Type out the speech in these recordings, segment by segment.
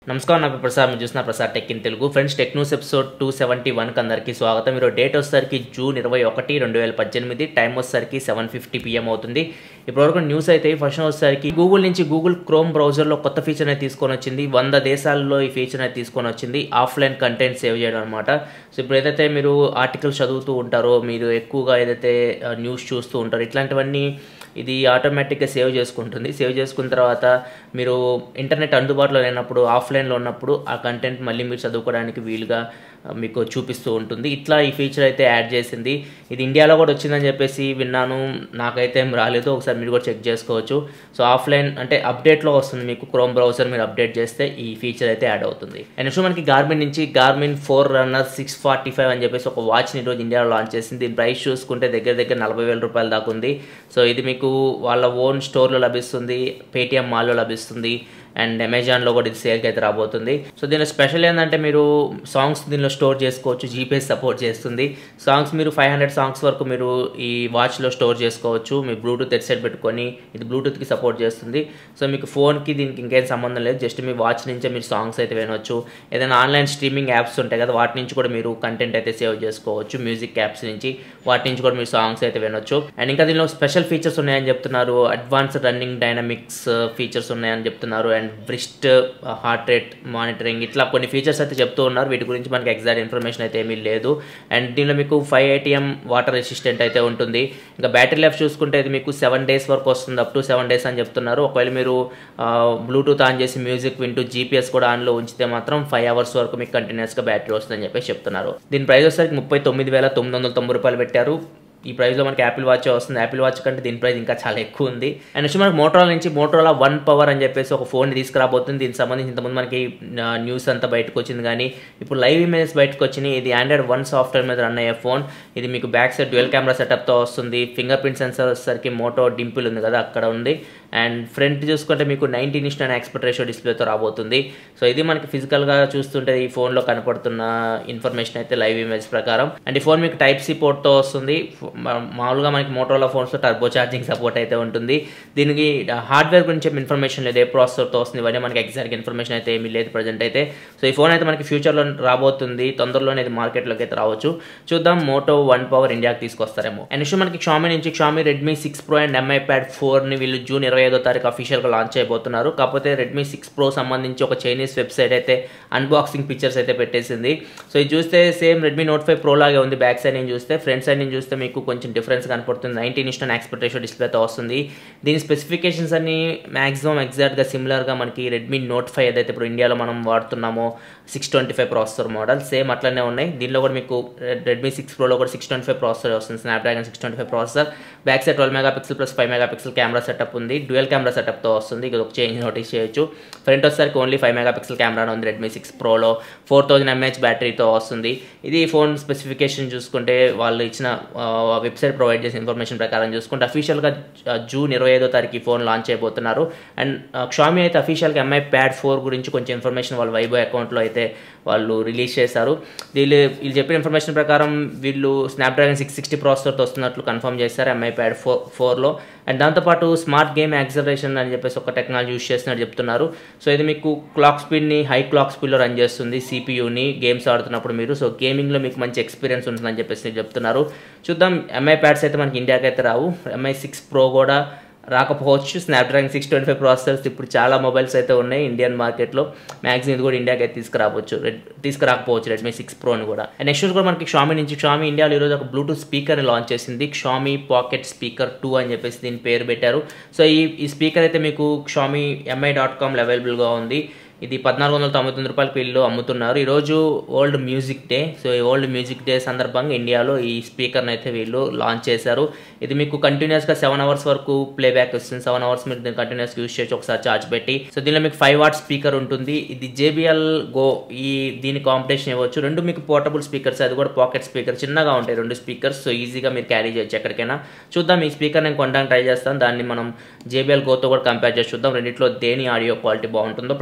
నమస్కారం నా పేరు ప్రసాద్ మీరు చూసిన Prasad tech in Telugu friends tech news episode two seventy వన్కి అందరికీ స్వాగతం మీరు డేట్ వచ్చేసరికి జూన్ ఇరవై ఒకటి రెండు వేల పద్దెనిమిది టైం వచ్చేసరికి సెవెన్ ఫిఫ్టీ పిఎం అవుతుంది ఇప్పటివరకు న్యూస్ అయితే ఫస్ట్ వచ్చేసరికి గూగుల్ నుంచి గూగుల్ క్రోమ్ బ్రౌజర్లో కొత్త ఫీచర్ అనేది తీసుకొని వచ్చింది వంద దేశాల్లో ఈ ఫీచర్ అనేది తీసుకొని వచ్చింది ఆఫ్లైన్ కంటెంట్ సేవ్ చేయడం అనమాట సో ఇప్పుడు ఏదైతే మీరు ఆర్టికల్స్ చదువుతూ ఉంటారో మీరు ఎక్కువగా ఏదైతే న్యూస్ చూస్తూ ఉంటారో ఇట్లాంటివన్నీ ఇది ఆటోమేటిక్గా సేవ్ చేసుకుంటుంది సేవ్ చేసుకున్న తర్వాత మీరు ఇంటర్నెట్ అందుబాటులో లేనప్పుడు ఆఫ్లైన్లో ఉన్నప్పుడు ఆ కంటెంట్ మళ్ళీ మీరు చదువుకోవడానికి వీలుగా ఆ, మీకు చూపిస్తూ ఉంటుంది ఇట్లా ఈ ఫీచర్ అయితే యాడ్ చేసింది ఇది ఇండియాలో కూడా వచ్చిందని చెప్పేసి విన్నాను నాకైతే ఏం రాలేదు ఒకసారి మీరు కూడా చెక్ చేసుకోవచ్చు సో ఆఫ్లైన్ అంటే అప్డేట్లో వస్తుంది మీకు క్రోమ్ బ్రౌజర్ మీరు అప్డేట్ చేస్తే ఈ ఫీచర్ అయితే యాడ్ అవుతుంది అండ్ నెక్స్ట్ మనకి గార్మిన్ నుంచి Garmin forerunner six forty five అని చెప్పేసి ఒక వాచ్ని ఈరోజు ఇండియాలో లాంచ్ చేసింది దీని ప్రైస్ చూసుకుంటే దగ్గర దగ్గర నలభై వేల రూపాయల దాకా ఉంది సో ఇది మీకు వాళ్ళ ఓన్ స్టోర్లో లభిస్తుంది పేటిఎం మాల్లో లభిస్తుంది అండ్ అమెజాన్లో కూడా ఇది సేల్కి అయితే రాబోతుంది సో దీనిలో స్పెషల్ ఏంటంటే మీరు సాంగ్స్ దీనిలో స్టోర్ చేసుకోవచ్చు జీపీఎస్ సపోర్ట్ చేస్తుంది సాంగ్స్ మీరు ఫైవ్ హండ్రెడ్ సాంగ్స్ వరకు మీరు ఈ వాచ్లో స్టోర్ చేసుకోవచ్చు మీ బ్లూటూత్ హెడ్సెట్ పెట్టుకొని ఇది బ్లూటూత్కి సపోర్ట్ చేస్తుంది సో మీకు ఫోన్కి దీనికి ఇంకేం సంబంధం లేదు జస్ట్ మీ వాచ్ నుంచే మీరు సాంగ్స్ అయితే వినొచ్చు ఏదైనా ఆన్లైన్ స్ట్రీమింగ్ యాప్స్ ఉంటాయి కదా వాటి నుంచి కూడా మీరు కంటెంట్ అయితే సేవ్ చేసుకోవచ్చు మ్యూజిక్ యాప్స్ నుంచి వాటి నుంచి కూడా మీరు సాంగ్స్ అయితే వినొచ్చు అండ్ ఇంకా దీనిలో స్పెషల్ ఫీచర్స్ ఉన్నాయని చెప్తున్నారు అడ్వాన్స్ రన్నింగ్ డైనమిక్స్ ఫీచర్స్ ఉన్నాయని చెప్తున్నారు and wrist heart rate monitoring ఇట్లా కొన్ని ఫీచర్స్ అయితే చెప్తూ ఉన్నారు వీటి గురించి మనకి ఎగ్జాక్ట్ ఇన్ఫర్మేషన్ అయితే ఏమీ లేదు అండ్ దీనిలో మీకు ఫైవ్ ఏటీఎం వాటర్ రెసిస్టెంట్ అయితే ఉంటుంది ఇంకా బ్యాటరీ లైఫ్ చూసుకుంటే ఇది మీకు సెవెన్ డేస్ వరకు వస్తుంది అప్ టు సెవెన్ డేస్ అని చెప్తున్నారు ఒకవేళ మీరు బ్లూటూత్ ఆన్ చేసి మ్యూజిక్ వింటూ జీపీఎస్ కూడా ఆన్లో ఉంచితే మాత్రం ఫైవ్ అవర్స్ వరకు మీకు కంటిన్యూస్గా బ్యాటరీ వస్తుందని చెప్పేసి చెప్తున్నారు దీని ప్రైస్ వచ్చేసరికి ముప్పై తొమ్మిది వేల తొమ్మిది వందల తొంభై రూపాయలు పెట్టారు ఈ ప్రైస్లో మనకి యాపిల్ వాచ్ వస్తుంది యాపిల్ వాచ్ కంటే దీని ప్రైస్ ఇంకా చాలా ఎక్కువ ఉంది అండ్ నెక్స్ట్ మనకి మోటరోలా నుంచి మోటరోలా వన్ పవర్ అని చెప్పేసి ఒక ఫోన్ తీసుకురాబోతుంది దీనికి సంబంధించి ఇంతకుముందు మనకి న్యూస్ అంతా బయటకు వచ్చింది కానీ ఇప్పుడు లైవ్ ఇమేజెస్ బయటకు వచ్చినాయి ఇది ఆండ్రాయిడ్ వన్ సాఫ్ట్వేర్ మీద రన్ అయ్యే ఫోన్ ఇది మీకు బ్యాక్ సైడ్ డ్యూయల్ కెమెరా సెటప్తో వస్తుంది ఫింగర్ ప్రింట్ సెన్సర్ వచ్చేసరికి మోటో డింపుల్ ఉంది కదా అక్కడ ఉంది అండ్ ఫ్రంట్ చూసుకుంటే మీకు nineteen is to and aspect ratio డిస్ప్లేతో రాబోతుంది సో ఇది మనకి ఫిజికల్గా చూస్తుంటే ఈ ఫోన్లో కనపడుతున్న ఇన్ఫర్మేషన్ అయితే లైవ్ ఇమేజ్ ప్రకారం అండ్ ఈ ఫోన్ మీకు టైప్ సి పోర్ట్తో వస్తుంది మా- మామూలుగా మనకి మోటోలా ఫోన్స్లో టర్బో ఛార్జింగ్ సపోర్ట్ అయితే ఉంటుంది దీనికి హార్డ్వేర్ గురించి ఏం ఇన్ఫర్మేషన్ లేదు ఏ ప్రాసెసర్తో వస్తుంది ఇవన్నీ మనకి ఎగ్జాక్ట్ ఇన్ఫర్మేషన్ అయితే ఏమీ లేదు ప్రజెంట్ అయితే సో ఈ ఫోన్ అయితే మనకి ఫ్యూచర్లో రాబోతుంది తొందరలోనే ఇది మార్కెట్లోకి అయితే రావచ్చు చూద్దాం మోటో వన్ పవర్ ఇండియాకి తీసుకొస్తారేమో అండ్ నెక్స్ట్ మనకి షామీ నుంచి Xiaomi Redmi six pro and Mi pad ఫోర్ని వీళ్ళు జూన్ ఇరవై ఐదో తారీఖు అఫీషియల్గా లాంచ్ చేయబోతున్నారు కాకపోతే రెడ్మీ సిక్స్ ప్రో సంబంధించి ఒక చైనీస్ వెబ్సైట్ అయితే అన్బాక్సింగ్ పిక్చర్స్ అయితే పెట్టేసింది సో ఇది చూస్తే same Redmi note five pro లాగే ఉంది బ్యాక్ సైడ్ నుంచి చూస్తే ఫ్రంట్ సైడ్ నుంచి చూస్తే మీకు కొంచెం డిఫరెన్స్ కనపడుతుంది nineteen is to and aspect ratio డిస్ప్లేతో వస్తుంది దీని స్పెసిఫికేషన్స్ అన్ని మాక్సిమం ఎగ్జాక్ట్గా సిమిలర్గా మనకి రెడ్మీ నోట్ ఫైవ్ ఏదైతే ఇప్పుడు ఇండియాలో మనం వాడుతున్నామో six twenty five processor model same అట్లనే ఉన్నాయి దీనిలో కూడా మీకు రెడ్మీ సిక్స్ ప్రోలో కూడా సిక్స్ ట్వంటీ ఫైవ్ ప్రాసెసర్ వస్తుంది Snapdragon six twenty five processor back side twelve megapixel plus five megapixel camera setup ఉంది డ్యూయల్ కెమెరా సెటప్తో వస్తుంది ఇది ఒక చేంజ్ నోటీస్ చేయొచ్చు ఫ్రంట్ వచ్చేసరికి only five megapixel camera ఉంది రెడ్మీ సిక్స్ ప్రోలో ఫోర్ థౌజండ్ ఎంహెచ్ బ్యాటరీతో వస్తుంది ఇది ఫోన్ స్పెసిఫికేషన్ చూసుకుంటే వాళ్ళు ఇచ్చిన వెబ్సైట్ ప్రొవైడ్ చేసిన ఇన్ఫర్మేషన్ ప్రకారం చూసుకుంటే అఫీషియల్గా జూన్ ఇరవై ఐదో తారీఖు ఈ ఫోన్ లాంచ్ చేయబోతున్నారు అండ్ షామీ అయితే అఫీషియల్గా ఎంఐ ప్యాడ్ ఫోర్ గురించి కొంచెం ఇన్ఫర్మేషన్ వాళ్ళ వైబో అకౌంట్లో అయితే వాళ్ళు రిలీజ్ చేశారు వీళ్ళు వీళ్ళు చెప్పిన ఇన్ఫర్మేషన్ ప్రకారం వీళ్ళు స్నాప్డ్రాగన్ సిక్స్ సిక్స్టీ ప్రాసెసర్తో వస్తున్నట్లు కన్ఫర్మ్ చేశారు ఎంఐ ప్యాడ్ ఫోర్ ఫోర్లో అండ్ దాంతోపాటు స్మార్ట్ గేమ్ యాక్సలరేషన్ అని చెప్పేసి ఒక టెక్నాలజీ యూస్ చేస్తున్నట్టు చెప్తున్నారు సో ఇది మీకు క్లాక్ స్పీడ్ని హై క్లాక్ స్పీడ్లో రన్ చేస్తుంది సిపియూని గేమ్స్ ఆడుతున్నప్పుడు మీరు సో గేమింగ్లో మీకు మంచి ఎక్స్పీరియన్స్ ఉంటుందని చెప్పేసి చెప్తున్నారు చూద్దాం ఎంఐ ప్యాడ్స్ అయితే మనకి ఇండియాకి అయితే రావు ఎంఐ సిక్స్ ప్రో కూడా రాకపోవచ్చు Snapdragon six twenty five processors ఇప్పుడు చాలా మొబైల్స్ అయితే ఉన్నాయి ఇండియన్ మార్కెట్లో మ్యాక్సిమం ఇది కూడా ఇండియాకి అయితే తీసుకురావచ్చు రెడ్ తీసుకురాకపోవచ్చు రెడ్మీ సిక్స్ ప్రోని కూడా అండ్ నెక్స్ట్ కూడా మనకి షామీ నుంచి షామీ ఇండియాలో ఈరోజు ఒక బ్లూటూత్ స్పీకర్ని లాంచ్ చేసింది షామీ పాకెట్ స్పీకర్ టూ అని చెప్పేసి దీని పేరు పెట్టారు సో ఈ ఈ స్పీకర్ అయితే మీకు షామీ ఎంఐ డాట్ కామ్లో అవైలబుల్గా ఉంది ఇది పద్నాలుగు వందల తొంభై తొమ్మిది రూపాయల పిల్లు అమ్ముతున్నారు ఈరోజు వరల్డ్ మ్యూజిక్ డే సో ఈ వరల్డ్ మ్యూజిక్ డే సందర్భంగా ఇండియాలో ఈ స్పీకర్ని అయితే వీళ్ళు లాంచ్ చేశారు ఇది మీకు కంటిన్యూస్గా సెవెన్ అవర్స్ వరకు ప్లేబ్యాక్ వస్తుంది సెవెన్ అవర్స్ మీరు దీన్ని కంటిన్యూస్గా యూస్ చేయొచ్చు ఒకసారి ఛార్జ్ పెట్టి సో దీనిలో మీకు ఫైవ్ వాట్ స్పీకర్ ఉంటుంది ఇది జేబిఎల్ గో ఈ దీని కాంపిటీషన్ ఇవ్వచ్చు రెండు మీకు పోర్టబుల్ స్పీకర్స్ అది కూడా పాకెట్ స్పీకర్ చిన్నగా ఉంటాయి రెండు స్పీకర్స్ సో ఈజీగా మీరు క్యారీ చేయొచ్చు ఎక్కడికైనా చూద్దాం ఈ స్పీకర్ నేను కొనడానికి ట్రై చేస్తాను దాన్ని మనం జేబిఎల్ గోతో కూడా కంపేర్ చేసి చూద్దాం రెండిట్లో దేని ఆడియో క్వాలిటీ బాగుంటుందో ప్రజెంట్ అయితే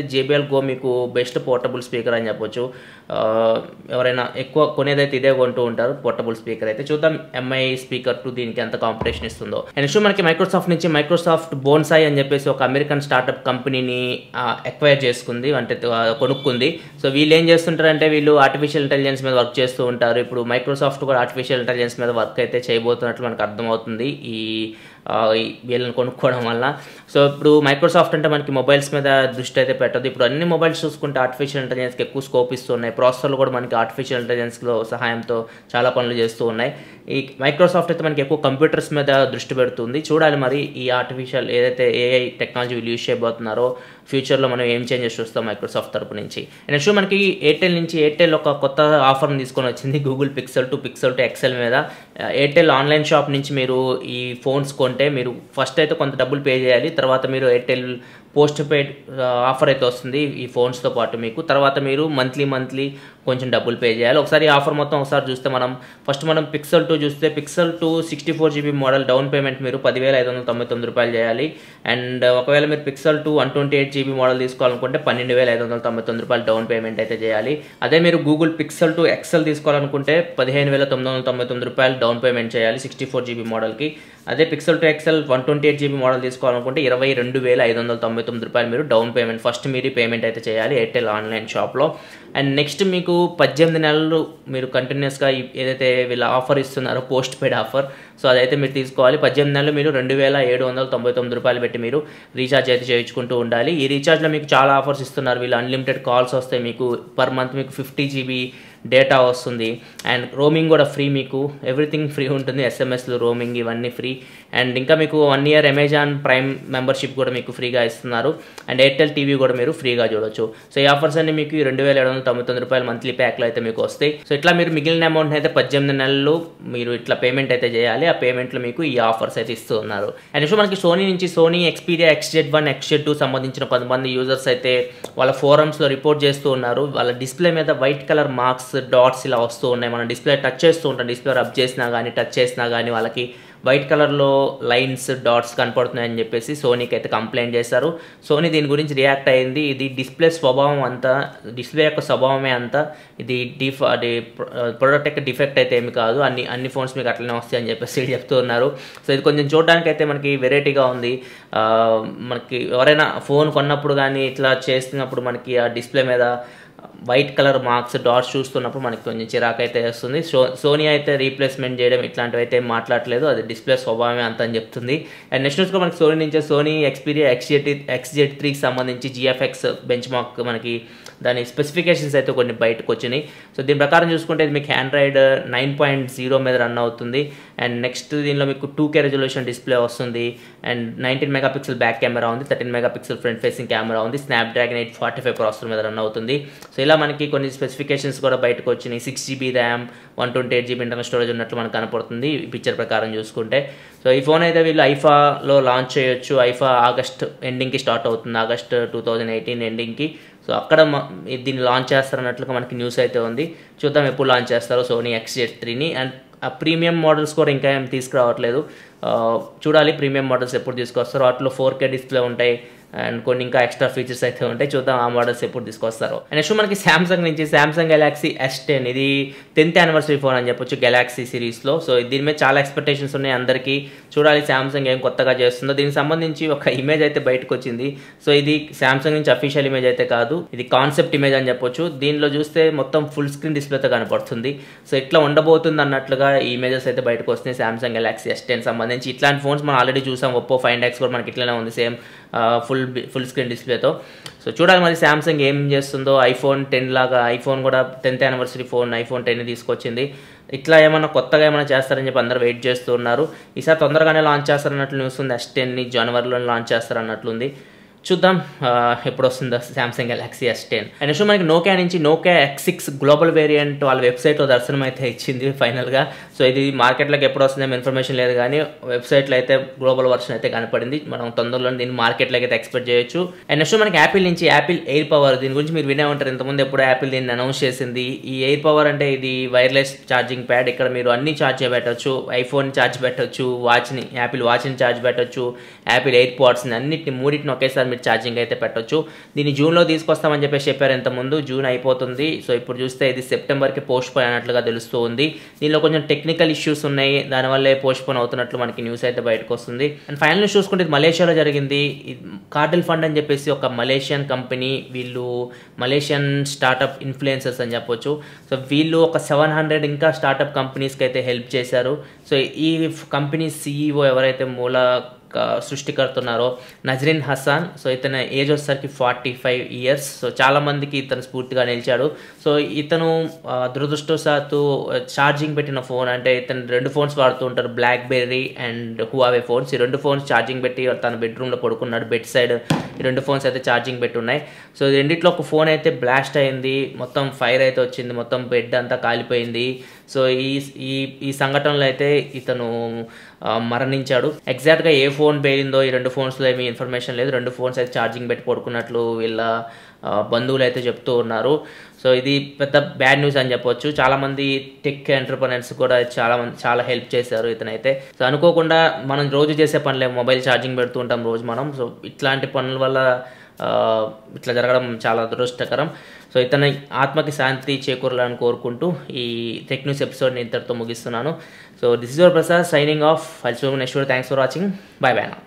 జేబిఎల్ గో మీకు బెస్ట్ పోర్టబుల్ స్పీకర్ అని చెప్పొచ్చు ఆ, ఎవరైనా ఎక్కువ కొనేదైతే ఇదే కొంటూ ఉంటారు పోర్టబుల్ స్పీకర్ అయితే చూద్దాం ఎంఐ స్పీకర్ టు దీనికి ఎంత కాంపిటీషన్ ఇస్తుందో నెక్స్ట్ మనకి మైక్రోసాఫ్ట్ నుంచి మైక్రోసాఫ్ట్ బోన్సాయ్ అని చెప్పేసి ఒక అమెరికన్ స్టార్టప్ కంపెనీని ఎక్వైర్ చేసుకుంది అంటే ఆ, కొనుక్కుంది సో వీళ్ళు ఏం చేస్తుంటారంటే వీళ్ళు ఆర్టిఫిషియల్ ఇంటెలిజెన్స్ మీద వర్క్ చేస్తూ ఉంటారు ఇప్పుడు మైక్రోసాఫ్ట్ కూడా ఆర్టిఫిషియల్ ఇంటెలిజెన్స్ మీద వర్క్ అయితే చేయబోతున్నట్లు మనకు అర్థమవుతుంది ఈ ఆ, ఈ వీళ్ళని కొనుక్కోవడం వల్ల సో ఇప్పుడు మైక్రోసాఫ్ట్ అంటే మనకి మొబైల్స్ మీద దృష్టి అయితే పెట్టదు ఇప్పుడు అన్ని మొబైల్స్ చూసుకుంటే ఆర్టిఫిషియల్ ఇంటెలిజెన్స్కి ఎక్కువ స్కోప్ ఇస్తున్నాయి ప్రాసెసర్లు కూడా మనకి ఆర్టిఫిషియల్ ఇంటెలిజెన్స్లో సహాయంతో చాలా పనులు చేస్తూ ఉన్నాయి ఈ మైక్రోసాఫ్ట్ అయితే మనకి ఎక్కువ కంప్యూటర్స్ మీద దృష్టి పెడుతుంది చూడాలి మరి ఈ ఆర్టిఫిషియల్ ఏదైతే ఏఐ టెక్నాలజీ వీళ్ళు యూజ్ చేయబోతున్నారో ఫ్యూచర్లో మనం ఏం చేంజెస్ చూస్తాం మైక్రోసాఫ్ట్ తరపు నుంచి నెక్స్ట్ మనకి ఎయిర్టెల్ నుంచి ఎయిర్టెల్ ఒక కొత్త ఆఫర్ని తీసుకొని వచ్చింది Google pixel two pixel two XL మీద ఎయిర్టెల్ ఆన్లైన్ షాప్ నుంచి మీరు ఈ ఫోన్స్ కొంటే మీరు ఫస్ట్ అయితే కొంత డబ్బులు పే చేయాలి తర్వాత మీరు ఎయిర్టెల్ పోస్ట్ పెయిడ్ ఆఫర్ అయితే వస్తుంది ఈ ఫోన్స్తో పాటు మీకు తర్వాత మీరు మంత్లీ మంత్లీ కొంచెం డబ్బులు పే చేయాలి ఒకసారి ఈ ఆఫర్ మొత్తం ఒకసారి చూస్తే మనం ఫస్ట్ మనం పిక్సెల్ టూ చూస్తే pixel two sixty four GB model down payment మీరు పదివేల ఐదు వందల తొంభై తొమ్మిది రూపాయలు చేయాలి అండ్ ఒకవేళ మీరు pixel two one twenty eight GB model తీసుకోవాలనుకుంటే పన్నెండు వేల ఐదు వందల తొంభై తొమ్మిది రూపాయలు డౌన్ పేమెంట్ అయితే చేయాలి అదే మీరు గూగుల్ పిక్సెల్ టూ ఎక్సెల్ తీసుకోవాలనుకుంటే పదిహేను వేల తొమ్మిది వందల తొంభై తొమ్మిది రూపాయలు డౌన్ పేమెంట్ చేయాలి సిక్స్టీ ఫోర్ జీబీ మోడల్కి అదే pixel two XL one twenty eight GB model తీసుకోవాలనుకుంటే ఇరవై రెండు వేల ఐదు వందల తొంభై తొమ్మిది రూపాయలు మీరు డౌన్ పేమెంట్ ఫస్ట్ మీరు పేమెంట్ అయితే చేయాలి ఎయిర్టెల్ ఆన్లైన్ షాప్లో అండ్ నెక్స్ట్ మీకు పద్దెనిమిది నెలలు మీరు కంటిన్యూస్గా ఏదైతే వీళ్ళ ఆఫర్ ఇస్తున్నారో పోస్ట్ పెయిడ్ ఆఫర్ సో అదైతే మీరు తీసుకోవాలి పద్దెనిమిది నెలలు మీరు రెండు వేల ఏడు వందల తొంభై తొమ్మిది రూపాయలు పెట్టి మీరు రీఛార్జ్ అయితే చేయించుకుంటూ ఉండాలి ఈ రీఛార్జ్లో మీకు చాలా ఆఫర్స్ ఇస్తున్నారు వీళ్ళు అన్లిమిటెడ్ కాల్స్ వస్తాయి మీకు పర్ మంత్ మీకు ఫిఫ్టీ జీబీ డేటా వస్తుంది అండ్ రోమింగ్ కూడా ఫ్రీ మీకు ఎవ్రీథింగ్ ఫ్రీ ఉంటుంది ఎస్ఎంఎస్లు రోమింగ్ ఇవన్నీ ఫ్రీ అండ్ ఇంకా మీకు one year Amazon prime membership కూడా మీకు ఫ్రీగా ఇస్తున్నారు అండ్ ఎయిర్టెల్ టీవీ కూడా మీరు ఫ్రీగా చూడొచ్చు సో ఈ ఆఫర్స్ అన్ని మీకు రెండు వేల ఏడు వందల తొంభై తొమ్మిది రూపాయలు మంత్లీ ప్యాక్లో అయితే మీకు వస్తాయి సో ఇట్లా మీరు మిగిలిన అమౌంట్ అయితే పద్దెనిమిది నెలలు మీరు ఇట్లా పేమెంట్ అయితే చేయాలి ఆ పేమెంట్లో మీకు ఈ ఆఫర్స్ అయితే ఇస్తూ ఉన్నారు అండ్ నెక్స్ట్ మనకి సోనీ నుంచి Sony Xperia XZ one XZ two సంబంధించిన కొంతమంది యూజర్స్ అయితే వాళ్ళ ఫోరమ్స్లో రిపోర్ట్ చేస్తూ ఉన్నారు వాళ్ళ డిస్ప్లే మీద వైట్ కలర్ మార్క్స్ డాట్స్ ఇలా వస్తూ ఉన్నాయి మనం డిస్ప్లే టచ్ చేస్తూ ఉంటాం డిస్ప్లే రబ్ చేసినా కానీ టచ్ చేసినా కానీ వాళ్ళకి వైట్ కలర్లో లైన్స్ డాట్స్ కనపడుతున్నాయని చెప్పేసి సోనీకి అయితే కంప్లైంట్ చేశారు సోనీ దీని గురించి రియాక్ట్ అయింది ఇది డిస్ప్లే స్వభావం అంతా డిస్ప్లే యొక్క స్వభావమే అంతా ఇది డిఫ్ అది ప్రొడక్ట్ యొక్క డిఫెక్ట్ అయితే ఏమి కాదు అన్ని అన్ని ఫోన్స్ మీకు అట్లనే వస్తాయి అని చెప్పేసి చెప్తూ ఉన్నారు సో ఇది కొంచెం చూడడానికి అయితే మనకి వెరైటీగా ఉంది ఆ, మనకి ఎవరైనా ఫోన్ కొన్నప్పుడు కానీ ఇట్లా చేస్తున్నప్పుడు మనకి ఆ డిస్ప్లే మీద వైట్ కలర్ మార్క్స్ డాట్స్ చూస్తున్నప్పుడు మనకి కొంచెం చిరాకు అయితే వస్తుంది సో సోనీ అయితే రీప్లేస్మెంట్ చేయడం ఇట్లాంటివి అయితే ఏం మాట్లాడలేదు అది డిస్ప్లే స్వభావమే అంత అని చెప్తుంది అండ్ నెక్స్ట్ న్యూస్లో మనకి సోనీ నుంచే సోనీ ఎక్స్పీరియా ఎక్స్జెట్ ఎక్స్జెడ్ త్రీకి సంబంధించి జిఎఫ్ఎక్స్ బెంచ్ మార్క్ మనకి దాని స్పెసిఫికేషన్స్ అయితే కొన్ని బయటకు వచ్చినాయి సో దీని ప్రకారం చూసుకుంటే ఇది మీకు ఆండ్రాయిడ్ నైన్ పాయింట్ జీరో మీద రన్ అవుతుంది అండ్ నెక్స్ట్ దీనిలో మీకు టూ కే రెజల్యూషన్ డిస్ప్లే వస్తుంది and nineteen megapixel back camera ఉంది thirteen megapixel front facing camera ఉంది Snapdragon eight forty five processor మీద రన్ అవుతుంది సో ఇలా మనకి కొన్ని స్పెసిఫికేషన్స్ కూడా బయటకు వచ్చినాయి six GB RAM one twenty eight GB internal storage ఉన్నట్లు మనకు కనపడుతుంది ఈ పిక్చర్ ప్రకారం చూసుకుంటే సో ఈ ఫోన్ అయితే వీళ్ళు ఐఫాలో లాంచ్ చేయొచ్చు ఐఫా ఆగస్ట్ ఎండింగ్కి స్టార్ట్ అవుతుంది ఆగస్ట్ టూ థౌజండ్ ఎయిటీన్ ఎండింగ్కి సో అక్కడ మ- దీన్ని లాంచ్ చేస్తారన్నట్లుగా మనకి న్యూస్ అయితే ఉంది చూద్దాం ఎప్పుడు లాంచ్ చేస్తారో సోనీ ఎక్స్ జెడ్ త్రీని అండ్ ఆ ప్రీమియం మోడల్స్ కూడా ఇంకా ఏం తీసుకురావట్లేదు ఆ, చూడాలి ప్రీమియం మోడల్స్ ఎప్పుడు తీసుకొస్తారో వాటిలో ఫోర్ కే డిస్ప్లే ఉంటాయి అండ్ కొన్ని ఇంకా ఎక్స్ట్రా ఫీచర్స్ అయితే ఉంటాయి చూద్దాం ఆ మోడల్స్ ఎప్పుడు తీసుకొస్తారో అండ్ నెక్స్ట్ మనకి శాంసంగ్ నుంచి శాంసంగ్ గెలాక్సీ ఎస్ టెన్ ఇది టెన్త్ యానివర్సరీ ఫోన్ అని చెప్పొచ్చు గెలాక్సీ సిరీస్లో సో దీని మీద చాలా ఎక్స్పెక్టేషన్స్ ఉన్నాయి అందరికీ చూడాలి శాంసంగ్ ఏం కొత్తగా చేస్తుందో దీనికి సంబంధించి ఒక ఇమేజ్ అయితే బయటకు వచ్చింది సో ఇది శాంసంగ్ నుంచి అఫీషియల్ ఇమేజ్ అయితే కాదు ఇది కాన్సెప్ట్ ఇమేజ్ అని చెప్పొచ్చు దీనిలో చూస్తే మొత్తం ఫుల్ స్క్రీన్ డిస్ప్లేతో కనపడుతుంది సో ఇట్లా ఉండబోతుంది అన్నట్లుగా ఈ ఇమేజెస్ అయితే బయటకు వస్తున్నాయి శాంసంగ్ గెలాక్సీ ఎస్ టెన్ సంబంధించి ఇట్లాంటి ఫోన్స్ మనం ఆల్రెడీ చూసాం ఒప్పో ఫైవ్ ఎక్స్ కూడా మనకి ఇట్లనే ఉంది సేమ్ ఫుల్ ఫుల్ స్క్రీన్ డిస్ప్లేతో సో చూడాలి మరి శాంసంగ్ ఏం చేస్తుందో ఐఫోన్ టెన్ లాగా ఐఫోన్ కూడా tenth anniversary phone iPhone ten తీసుకొచ్చింది ఇట్లా ఏమన్నా కొత్తగా ఏమైనా చేస్తారని చెప్పి అందరూ వెయిట్ చేస్తూ ఉన్నారు ఈసారి తొందరగానే లాంచ్ చేస్తారన్నట్లు న్యూస్ ఉంది ఎస్ టెన్ని జనవరిలో లాంచ్ చేస్తారన్నట్లుంది చూద్దాం ఆ, ఎప్పుడు వస్తుందో Samsung Galaxy S ten and next మనకి నోకియా నుంచి Nokia X six global variant వాళ్ళ వెబ్సైట్లో దర్శనం అయితే ఇచ్చింది ఫైనల్గా సో ఇది మార్కెట్లోకి ఎప్పుడు వస్తుందో ఇన్ఫర్మేషన్ లేదు కానీ వెబ్సైట్లో అయితే గ్లోబల్ వర్షన్ అయితే కనపడింది మనం తొందరలో దీన్ని మార్కెట్లోకి అయితే ఎక్స్పెక్ట్ చేయొచ్చు అండ్ నెక్స్ట్ మనకి యాపిల్ నుంచి యాపిల్ ఎయిర్ పవర్ దీని గురించి మీరు వినే ఉంటారు ఇంతకుముందు ఎప్పుడు యాపిల్ దీన్ని అనౌన్స్ చేసింది ఈ ఎయిర్ పవర్ అంటే ఇది వైర్లెస్ ఛార్జింగ్ ప్యాడ్ ఇక్కడ మీరు అన్ని ఛార్జ్ చేయబెట్టచ్చు ఐఫోన్ ఛార్జ్ పెట్టచ్చు వాచ్ని యాపిల్ వాచ్ని ఛార్జ్ పెట్టచ్చు యాపిల్ ఎయిర్ పాడ్స్ని అన్నిటిని మూడింటిని ఒకేసారి మీరు మీరు ఛార్జింగ్ అయితే పెట్టొచ్చు దీన్ని జూన్లో తీసుకొస్తామని చెప్పేసి చెప్పారు ఇంతకుముందు జూన్ అయిపోతుంది సో ఇప్పుడు చూస్తే ఇది సెప్టెంబర్కి పోస్ట్ పోన్ అయినట్లుగా తెలుస్తూ ఉంది దీనిలో కొంచెం టెక్నికల్ ఇష్యూస్ ఉన్నాయి దానివల్లే పోస్ట్ పోన్ అవుతున్నట్లు మనకి న్యూస్ అయితే బయటకు వస్తుంది అండ్ ఫైనల్ న్యూస్ చూసుకుంటే ఇది మలేషియాలో జరిగింది కార్డిల్ ఫండ్ అని చెప్పేసి ఒక మలేషియన్ కంపెనీ వీళ్ళు మలేషియన్ స్టార్టప్ ఇన్ఫ్లుయెన్సర్స్ అని చెప్పొచ్చు సో వీళ్ళు ఒక సెవెన్ హండ్రెడ్ ఇంకా స్టార్టప్ కంపెనీస్కి అయితే హెల్ప్ చేశారు సో ఈ కంపెనీ సీఈఓ ఎవరైతే మూల క- సృష్టికర్త ఉన్నారో నజరీన్ హసాన్ సో ఇతని ఏజ్ వచ్చేసరికి ఫార్టీ ఫైవ్ ఇయర్స్ సో చాలా మందికి ఇతను స్ఫూర్తిగా నిలిచాడు సో ఇతను ఆ, దురదృష్టవశాత్తు ఛార్జింగ్ పెట్టిన ఫోన్ అంటే ఇతను రెండు ఫోన్స్ వాడుతూ ఉంటారు BlackBerry and Huawei phones ఈ రెండు ఫోన్స్ ఛార్జింగ్ పెట్టి తన బెడ్రూమ్లో పడుకున్నాడు బెడ్ సైడ్ ఈ రెండు ఫోన్స్ అయితే ఛార్జింగ్ పెట్టి ఉన్నాయి సో ఈ రెండిట్లో ఒక ఫోన్ అయితే బ్లాస్ట్ అయింది మొత్తం ఫైర్ అయితే వచ్చింది మొత్తం బెడ్ అంతా కాలిపోయింది సో ఈ ఈ ఈ సంఘటనలో అయితే ఇతను ఆ, మరణించాడు ఎగ్జాక్ట్గా ఏ ఫోన్ పేలిందో ఈ రెండు ఫోన్స్లో ఏమీ ఇన్ఫర్మేషన్ లేదు రెండు ఫోన్స్ అయితే ఛార్జింగ్ పెట్టి పడుకున్నట్లు వీళ్ళ ఆ, బంధువులు అయితే చెప్తూ ఉన్నారు సో ఇది పెద్ద బ్యాడ్ న్యూస్ అని చెప్పొచ్చు చాలామంది టెక్ ఎంటర్ప్రనర్స్ కూడా చాలా మంది చాలా హెల్ప్ చేశారు ఇతనైతే సో అనుకోకుండా మనం రోజు చేసే పనులే మొబైల్ ఛార్జింగ్ పెడుతూ ఉంటాం రోజు మనం సో ఇట్లాంటి పనుల వల్ల ఆ, ఇట్లా జరగడం చాలా దురదృష్టకరం సో ఇతని ఆత్మకి శాంతి చేకూరాలని కోరుకుంటూ ఈ టెక్ న్యూస్ ఎపిసోడ్ని ఇంతటితో ముగిస్తున్నాను so this is your Prasad signing off ఫల్సూ next thanks for watching bye bye నా